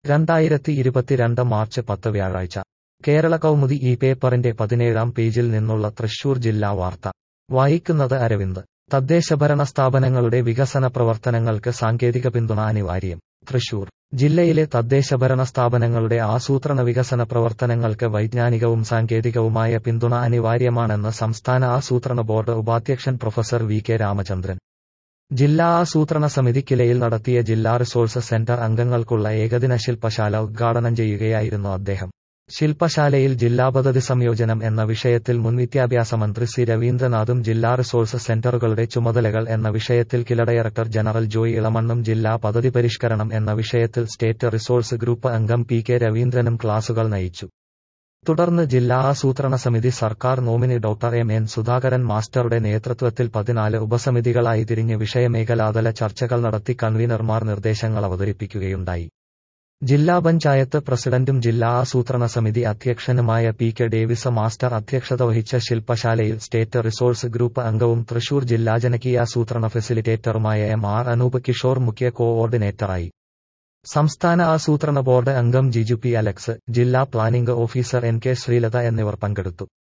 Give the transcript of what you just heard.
രണ്ടായിരത്തി ഇരുപത്തിരണ്ട് മാർച്ച് പത്ത് വ്യാഴാഴ്ച കേരള കൗമുദി ഈ പേപ്പറിന്റെ പതിനേഴാം പേജിൽ നിന്നുള്ള തൃശൂർ ജില്ലാ വാർത്ത വായിക്കുന്നത് അരവിന്ദ് തദ്ദേശഭരണ സ്ഥാപനങ്ങളുടെ വികസന പ്രവർത്തനങ്ങൾക്ക് സാങ്കേതിക പിന്തുണ അനിവാര്യം തൃശൂർ ജില്ലയിലെ തദ്ദേശഭരണ സ്ഥാപനങ്ങളുടെ ആസൂത്രണ വികസന പ്രവർത്തനങ്ങൾക്ക് വൈജ്ഞാനികവും സാങ്കേതികവുമായ പിന്തുണ അനിവാര്യമാണെന്ന് സംസ്ഥാന ആസൂത്രണ ബോർഡ് ഉപാധ്യക്ഷൻ പ്രൊഫസർ വി കെ രാമചന്ദ്രൻ ജില്ലാ ആസൂത്രണ സമിതി കിലയിൽ നടത്തിയ ജില്ലാ റിസോഴ്സ് സെന്റർ അംഗങ്ങൾക്കുള്ള ഏകദിന ശില്പശാല ഉദ്ഘാടനം ചെയ്യുകയായിരുന്നു അദ്ദേഹം ശില്പശാലയിൽ ജില്ലാ പദ്ധതി സംയോജനം എന്ന വിഷയത്തിൽ മുൻ വിദ്യാഭ്യാസ മന്ത്രി സി രവീന്ദ്രനാഥും ജില്ലാ റിസോഴ്സ് സെന്ററുകളുടെ ചുമതലകൾ എന്ന വിഷയത്തിൽ കില ഡയറക്ടർ ജനറൽ ജോയ് ഇളമണ്ണും ജില്ലാ പദ്ധതി പരിഷ്കരണം എന്ന വിഷയത്തിൽ സ്റ്റേറ്റ് റിസോഴ്സ് ഗ്രൂപ്പ് അംഗം പി കെ രവീന്ദ്രനും ക്ലാസുകൾ നയിച്ചു തുടർന്ന് ജില്ലാ ആസൂത്രണ സമിതി സർക്കാർ nominee doctor M N Sudhakaran മാസ്റ്ററുടെ നേതൃത്വത്തിൽ പതിനാല് ഉപസമിതികളായി തിരിഞ്ഞ് വിഷയമേഖലാതല ചർച്ചകൾ നടത്തി കൺവീനർമാർ നിർദ്ദേശങ്ങൾ അവതരിപ്പിക്കുകയുണ്ടായി ജില്ലാ പഞ്ചായത്ത് പ്രസിഡന്റും ജില്ലാ ആസൂത്രണ സമിതി അധ്യക്ഷനുമായ പി കെ ഡേവിസ മാസ്റ്റർ അധ്യക്ഷത വഹിച്ച ശില്പശാലയിൽ സ്റ്റേറ്റ് റിസോഴ്സ് ഗ്രൂപ്പ് അംഗവും തൃശൂർ ജില്ലാ ജനകീയാസൂത്രണ ഫെസിലിറ്റേറ്ററുമായ എം ആർ അനൂപ് കിഷോർ മുഖ്യ കോഓർഡിനേറ്ററായി സംസ്ഥാന ആസൂത്രണ ബോർഡ് അംഗം ജിജു പി അലക്സ് ജില്ലാ planning officer N K Sreelatha എന്നിവർ പങ്കെടുത്തു